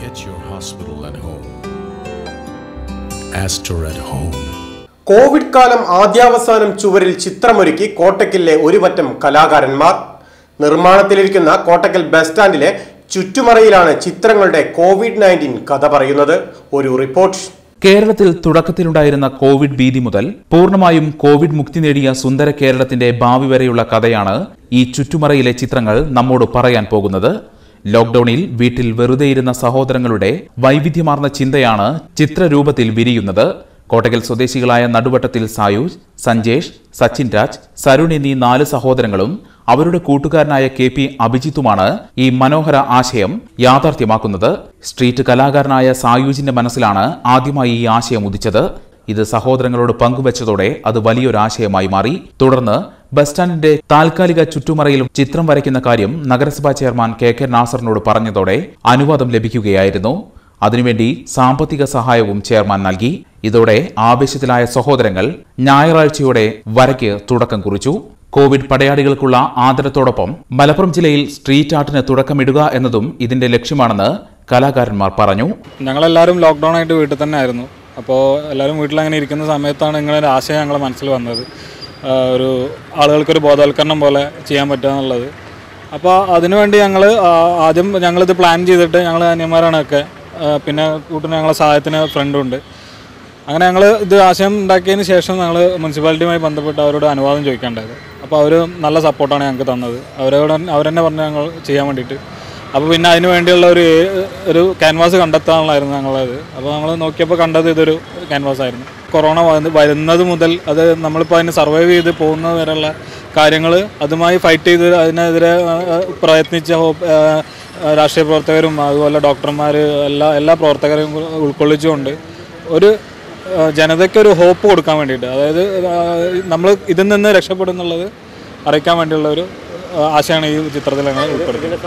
Get your hospital at home. Astor at home. Covid കാലം ആദ്യാവസാനം ചുവരിൽ ചിത്രമൊരുക്കി കോട്ടക്കലിലെ ഒരു പറ്റം കലാകാരന്മാർ നിർമ്മാണത്തിലിരിക്കുന്ന കോട്ടക്കൽ ബസ് സ്റ്റാൻഡിലെ ചുറ്റുമറയിലാണ് ചിത്രങ്ങളുടെ കോവിഡ് നയൻറ്റീൻ കഥ പറയുന്നത് ഒരു റിപ്പോർട്ട് കേരളത്തിൽ തുടക്കത്തിലുണ്ടായിരുന്ന കോവിഡ് ഭീതി മുതൽ പൂർണ്ണമായും കോവിഡ് മുക്തി നേടിയ സുന്ദര കേരളത്തിന്റെ ഭാവി വരെയുള്ള കഥയാണ് ഈ ചുറ്റുമറയിലെ ചിത്രങ്ങൾ നമ്മോട് പറയാൻ പോകുന്നത് ലോക്ഡൌണിൽ വീട്ടിൽ വെറുതെ ഇരുന്ന സഹോദരങ്ങളുടെ വൈവിധ്യമാർന്ന ചിന്തയാണ് ചിത്രരൂപത്തിൽ വിരിയുന്നത് കോട്ടകൽ സ്വദേശികളായ നടുവട്ടത്തിൽ സായൂജ് സഞ്ജേഷ് സച്ചിൻ രാജ് സരുൺ എന്നീ നാല് സഹോദരങ്ങളും അവരുടെ കൂട്ടുകാരനായ കെ പി അഭിജിത്തുമാണ് ഈ മനോഹര ആശയം യാഥാർത്ഥ്യമാക്കുന്നത് സ്ട്രീറ്റ് കലാകാരനായ സായൂജിന്റെ മനസ്സിലാണ് ആദ്യമായി ഈ ആശയം ഉദിച്ചത് ഇത് സഹോദരങ്ങളോട് പങ്കുവച്ചതോടെ അത് വലിയൊരു ആശയമായി മാറി തുടർന്ന് ബസ് സ്റ്റാൻഡിന്റെ താൽക്കാലിക ചുറ്റുമറയിൽ ചിത്രം വരയ്ക്കുന്ന കാര്യം നഗരസഭാ ചെയർമാൻ കെ കെ നാസറിനോട് പറഞ്ഞതോടെ അനുവാദം ലഭിക്കുകയായിരുന്നു അതിനുവേണ്ടി സാമ്പത്തിക സഹായവും ചെയർമാൻ നൽകി ഇതോടെ ആവേശത്തിലായ സഹോദരങ്ങൾ ഞായറാഴ്ചയോടെ വരയ്ക്ക് തുടക്കം കുറിച്ചു കോവിഡ് പടയാളികൾക്കുള്ള ആദരത്തോടൊപ്പം മലപ്പുറം ജില്ലയിൽ സ്ട്രീറ്റ് ആർട്ടിന് തുടക്കമിടുക എന്നതും ഇതിന്റെ ലക്ഷ്യമാണെന്ന് കലാകാരന്മാർ പറഞ്ഞു ഞങ്ങളെല്ലാവരും ലോക്ക്ഡൗൺ ആയിട്ട് വീട്ടിൽ തന്നെ ആയിരുന്നു അപ്പോൾ എല്ലാവരും വീട്ടിലങ്ങനെ ഇരിക്കുന്ന സമയത്താണ് ഇങ്ങനെ ഒരു ആശയം ഞങ്ങളുടെ മനസ്സിൽ വന്നത് ആ, ഒരു ആളുകൾക്കൊരു ബോധവൽക്കരണം പോലെ ചെയ്യാൻ പറ്റുക എന്നുള്ളത് അപ്പോൾ അതിനുവേണ്ടി ഞങ്ങൾ ആദ്യം ഞങ്ങളിത് പ്ലാൻ ചെയ്തിട്ട് ഞങ്ങൾ അനിയന്മാരാണ് ഒക്കെ ആ, പിന്നെ കൂട്ടിന് ഞങ്ങളെ സഹായത്തിന് ഫ്രണ്ടും ഉണ്ട് അങ്ങനെ ഞങ്ങൾ ഇത് ആശയം ഉണ്ടാക്കിയതിന് ശേഷം ഞങ്ങൾ മുനിസിപ്പാലിറ്റിയുമായി ബന്ധപ്പെട്ട് അവരോട് അനുവാദം ചോദിക്കേണ്ടത് അപ്പോൾ അവർ നല്ല സപ്പോർട്ടാണ് ഞങ്ങൾക്ക് തന്നത് അവരോട് അവരെന്നെ പറഞ്ഞു ഞങ്ങൾ ചെയ്യാൻ വേണ്ടിയിട്ട് അപ്പോൾ പിന്നെ അതിന് വേണ്ടിയുള്ള ഒരു ഒരു ക്യാൻവാസ് കണ്ടെത്താനുള്ളായിരുന്നു ഞങ്ങളത് അപ്പോൾ ഞങ്ങൾ നോക്കിയപ്പോൾ കണ്ടത് ഇതൊരു ക്യാൻവാസ് ആയിരുന്നു കൊറോണ വന്ന് വരുന്നത് മുതൽ അത് നമ്മളിപ്പോൾ അതിന് സർവൈവ് ചെയ്ത് പോകുന്നത് വരെയുള്ള കാര്യങ്ങൾ അതുമായി ഫൈറ്റ് ചെയ്ത് അതിനെതിരെ ആ, ആ, പ്രയത്നിച്ച ഹോ- ആ, ആ, രാഷ്ട്രീയ പ്രവർത്തകരും അതുപോലെ ഡോക്ടർമാർ എല്ലാ എല്ലാ പ്രവർത്തകരെയും ഉൾക്കൊള്ളിച്ചുകൊണ്ട് ഒരു ആ, ജനതയ്ക്ക് ഒരു ഹോപ്പ് കൊടുക്കാൻ വേണ്ടിയിട്ട് അതായത് നമ്മൾ ഇതിൽ നിന്ന് രക്ഷപ്പെടുന്നുള്ളത് അറിയിക്കാൻ വേണ്ടിയുള്ള ഒരു ആ, ആശയമാണ് ഈ ചിത്രത്തിൽ ഞങ്ങൾ ഉൾപ്പെടുത്തിയത്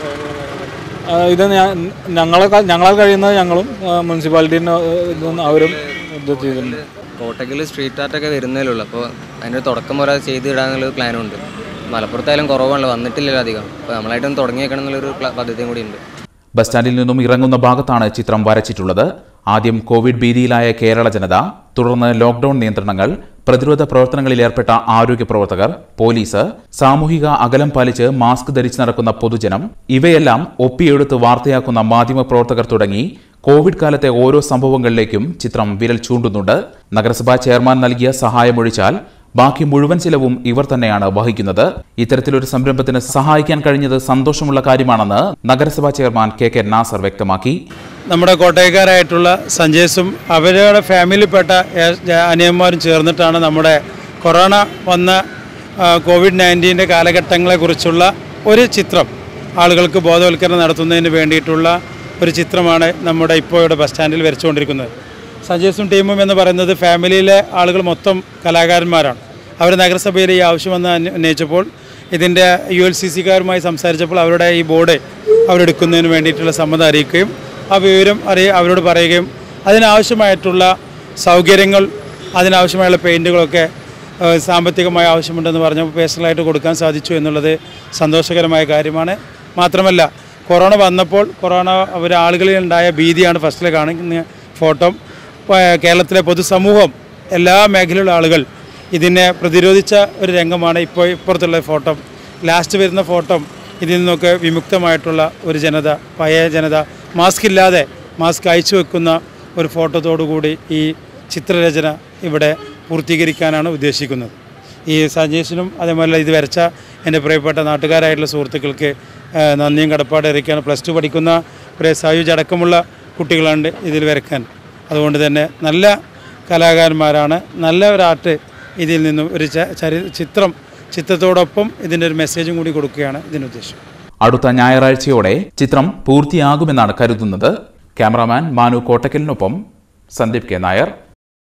ആ, ഇത് ഞാൻ ഞങ്ങളെ ഞങ്ങളാൽ കഴിയുന്നത് ഞങ്ങളും മുനിസിപ്പാലിറ്റീൻ്റെ ഇതൊന്നും അവരും ഇത് ചെയ്തിട്ടുണ്ട് കോട്ടക്കൽ സ്ട്രീറ്റ് ആർട്ടൊക്കെ വരുന്നതേ ഉള്ളൂ അപ്പോൾ അതിൻ്റെ തുടക്കം പോലെ ചെയ്തിടാന്നുള്ള പ്ലാനുണ്ട് മലപ്പുറത്തായാലും കുറവാണല്ലോ വന്നിട്ടില്ലല്ലോ അധികം അപ്പോൾ നമ്മളായിട്ടൊന്ന് തുടങ്ങിയേക്കണം എന്നുള്ളൊരു പ്ല- പദ്ധതിയും കൂടി ഉണ്ട് ബസ് സ്റ്റാൻഡിൽ നിന്നും ഇറങ്ങുന്ന ഭാഗത്താണ് ചിത്രം വരച്ചിട്ടുള്ളത് ആദ്യം കോവിഡ് ഭീതിയിലായ കേരള ജനത തുടർന്ന് ലോക്ഡൌൺ നിയന്ത്രണങ്ങൾ പ്രതിരോധ പ്രവർത്തനങ്ങളിൽ ഏർപ്പെട്ട ആരോഗ്യ പ്രവർത്തകർ പോലീസ് സാമൂഹിക അകലം പാലിച്ച് മാസ്ക് ധരിച്ച് നടക്കുന്ന പൊതുജനം ഇവയെല്ലാം ഒപ്പിയെടുത്ത് വാർത്തയാക്കുന്ന മാധ്യമ പ്രവർത്തകർ തുടങ്ങി കോവിഡ് കാലത്തെ ഓരോ സംഭവങ്ങളിലേക്കും ചിത്രം വിരൽ ചൂണ്ടുന്നുണ്ട് നഗരസഭാ ചെയർമാൻ നൽകിയ സഹായമൊഴിച്ചാൽ ബാക്കി മുഴുവൻ ചിലവും ഇവർ തന്നെയാണ് വഹിക്കുന്നത് ഇത്തരത്തിലൊരു സംരംഭത്തിന് സഹായിക്കാൻ കഴിഞ്ഞത് സന്തോഷമുള്ള കാര്യമാണെന്ന് നഗരസഭാ ചെയർമാൻ കെ കെ നാസർ വ്യക്തമാക്കി നമ്മുടെ കോട്ടയക്കാരായിട്ടുള്ള സഞ്ജയ്സും അവരുടെ ഫാമിലിയിൽപ്പെട്ട ഏ- അനിയന്മാരും ചേർന്നിട്ടാണ് നമ്മുടെ കൊറോണ വന്ന ആ, കോവിഡ് നയൻറ്റീൻ്റെ കാലഘട്ടങ്ങളെക്കുറിച്ചുള്ള ഒരു ചിത്രം ആളുകൾക്ക് ബോധവൽക്കരണം നടത്തുന്നതിന് വേണ്ടിയിട്ടുള്ള ഒരു ചിത്രമാണ് നമ്മുടെ ഇപ്പോൾ ഇവിടെ ബസ് സ്റ്റാൻഡിൽ വരച്ചുകൊണ്ടിരിക്കുന്നത് സഞ്ജയ്സും ടീമും എന്ന് പറയുന്നത് ഫാമിലിയിലെ ആളുകൾ മൊത്തം കലാകാരന്മാരാണ് അവർ നഗരസഭയിൽ ഈ ആവശ്യമെന്ന് അന്വ- ഉന്നയിച്ചപ്പോൾ ഇതിൻ്റെ യു എൽ സി സിക്കാരുമായി സംസാരിച്ചപ്പോൾ അവരുടെ ഈ ബോർഡ് അവരെടുക്കുന്നതിന് വേണ്ടിയിട്ടുള്ള സമ്മതം അറിയിക്കുകയും ആ വിവരം അറിയ അവരോട് പറയുകയും അതിനാവശ്യമായിട്ടുള്ള സൗകര്യങ്ങൾ അതിനാവശ്യമായുള്ള പെയിൻറ്റുകളൊക്കെ ഏഹ്, സാമ്പത്തികമായ ആവശ്യമുണ്ടെന്ന് പറഞ്ഞപ്പോൾ പേഴ്സണലായിട്ട് കൊടുക്കാൻ സാധിച്ചു എന്നുള്ളത് സന്തോഷകരമായ കാര്യമാണ് മാത്രമല്ല കൊറോണ വന്നപ്പോൾ കൊറോണ ഒരു ആളുകളിൽ ഉണ്ടായ ഭീതിയാണ് ഫസ്റ്റിൽ കാണിക്കുന്ന ഫോട്ടോ ഇപ്പോൾ കേരളത്തിലെ പൊതുസമൂഹം എല്ലാ മേഖലയിലുള്ള ആളുകൾ ഇതിനെ പ്രതിരോധിച്ച ഒരു രംഗമാണ് ഇപ്പോൾ ഇപ്പുറത്തുള്ള ഫോട്ടോ ലാസ്റ്റ് വരുന്ന ഫോട്ടോ ഇതിൽ നിന്നൊക്കെ വിമുക്തമായിട്ടുള്ള ഒരു ജനത പഴയ ജനത മാസ്ക് ഇല്ലാതെ മാസ്ക് അയച്ചു വെക്കുന്ന ഒരു ഫോട്ടോത്തോടുകൂടി ഈ ചിത്രരചന ഇവിടെ പൂർത്തീകരിക്കാനാണ് ഉദ്ദേശിക്കുന്നത് ഈ സജീഷിനും അതേപോലെ ഇത് വരച്ച എൻ്റെ പ്രിയപ്പെട്ട നാട്ടുകാരായിട്ടുള്ള സുഹൃത്തുക്കൾക്ക് ആ, നന്ദിയും കടപ്പാട് അറിയിക്കുകയാണ് പ്ലസ് ടു പഠിക്കുന്ന പ്രിയ സായുജ് അടക്കമുള്ള കുട്ടികളുണ്ട് ഇതിൽ വരക്കാൻ അതുകൊണ്ട് തന്നെ നല്ല കലാകാരന്മാരാണ് നല്ല ഒരു ആർട്ട് ഇതിൽ നിന്നും ഒരു ച- ചരി ചിത്രം ചിത്രത്തോടൊപ്പം ഇതിൻ്റെ ഒരു മെസ്സേജും കൂടി കൊടുക്കുകയാണ് ഇതിൻ്റെ ഉദ്ദേശം അടുത്ത ഞായറാഴ്ചയോടെ ചിത്രം പൂർത്തിയാകുമെന്നാണ് കരുതുന്നത് ക്യാമറാമാൻ മാനു കോട്ടക്കലിനൊപ്പം Sandeep K Nair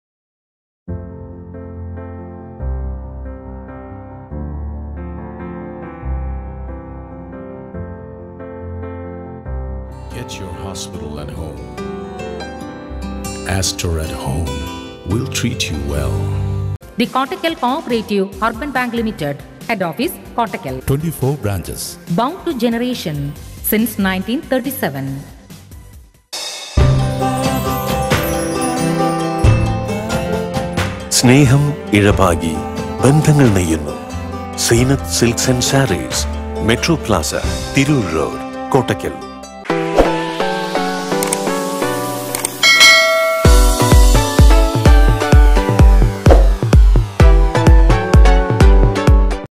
Get your hospital at home. Astor at home. We'll treat you well. The Kottakkal Cooperative Urban Bank Limited, Head Office, Kottakkal. 24 branches. Bound to generation since 1937. സ്നേഹം ഇഴപാകി ബന്ധങ്ങൾ നെയ്യുന്നു Zeenath silks and sarees metro plaza Tirur road Kottakkal